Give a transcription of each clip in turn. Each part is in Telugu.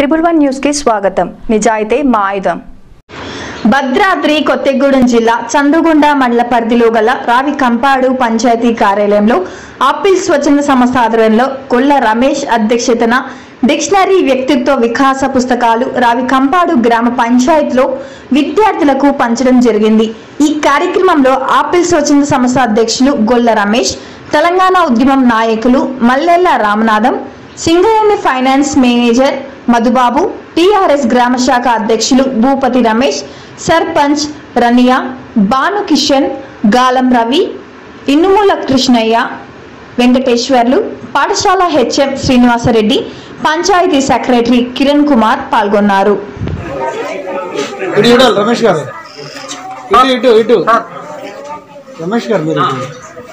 ట్రిపుల్ వన్ న్యూస్ కి స్వాగతం నిజాయితీ మా ఆయుధం భద్రాద్రి కొత్తగూడెం జిల్లా చందుగుండ మండల పరిధిలో గల రావి కంపాడు పంచాయతీ కార్యాలయంలో ఆపిల్ స్వచ్ఛంద సంస్థ ఆధ్వర్యంలో కొల్ల రమేష్ అధ్యక్షతన డిక్షనరీ వ్యక్తిత్వ వికాస పుస్తకాలు రావి కంపాడు గ్రామ పంచాయతీలో విద్యార్థులకు పంచడం జరిగింది ఈ కార్యక్రమంలో ఆపిల్ స్వచ్ఛంద సంస్థ అధ్యక్షులు గొల్ల రమేష్ తెలంగాణ ఉద్యమం నాయకులు Mallela Ramanatham Singareni finance manager Madhubabu TRS గ్రామ శాఖ అధ్యక్షులు భూపతి రమేష్ సర్పంచ్ రనియా భాను కిషన్ గాలం రవి ఇనుముల కృష్ణయ్య వెంకటేశ్వర్లు పాఠశాల హెచ్ఎం శ్రీనివాసరెడ్డి పంచాయతీ సెక్రటరీ కిరణ్ కుమార్ పాల్గొన్నారు ఇటు చూడాలి రమేష్ గారు ఇటు ఇటు ఇటు రమేష్ గారు మీరు ఇటు.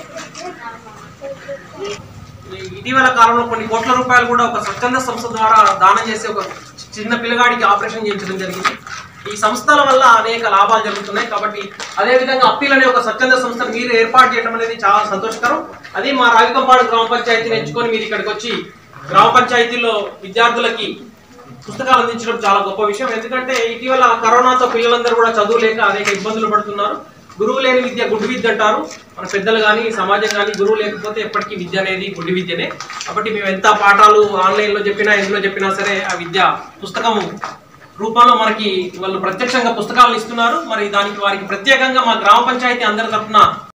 ఇటీవల కాలంలో కొన్ని కోట్ల రూపాయలు కూడా ఒక స్వచ్ఛంద సంస్థ ద్వారా దానం చేసి ఒక చిన్న పిల్లగాడికి ఆపరేషన్ చేయించడం జరిగింది ఈ సంస్థల వల్ల అనేక లాభాలు జరుగుతున్నాయి కాబట్టి అదే విధంగా అప్పీల్ అనే ఒక స్వచ్ఛంద సంస్థను మీరు ఏర్పాటు చేయడం అనేది చాలా సంతోషకరం అది మా రావికంపాడు గ్రామ పంచాయతీని ఎంచుకొని మీరు ఇక్కడికి వచ్చి గ్రామ పంచాయతీలో విద్యార్థులకి పుస్తకాలు అందించడం చాలా గొప్ప విషయం ఎందుకంటే ఇటీవల కరోనాతో పిల్లలందరూ కూడా చదువు లేక అనేక ఇబ్బందులు పడుతున్నారు గురువు లేని విద్య గుడ్డి విద్య అంటారు మన పెద్దలు కానీ సమాజం కానీ గురువు లేకపోతే ఎప్పటికీ విద్య అనేది గుడ్డి విద్యనే కాబట్టి మేము ఎంత పాఠాలు ఆన్లైన్ లో చెప్పినా ఎందులో చెప్పినా సరే ఆ విద్య పుస్తకం రూపంలో మనకి వాళ్ళు ప్రత్యక్షంగా పుస్తకాలను ఇస్తున్నారు మరి దానికి వారికి ప్రత్యేకంగా మా గ్రామ పంచాయతీ అందరి తరఫున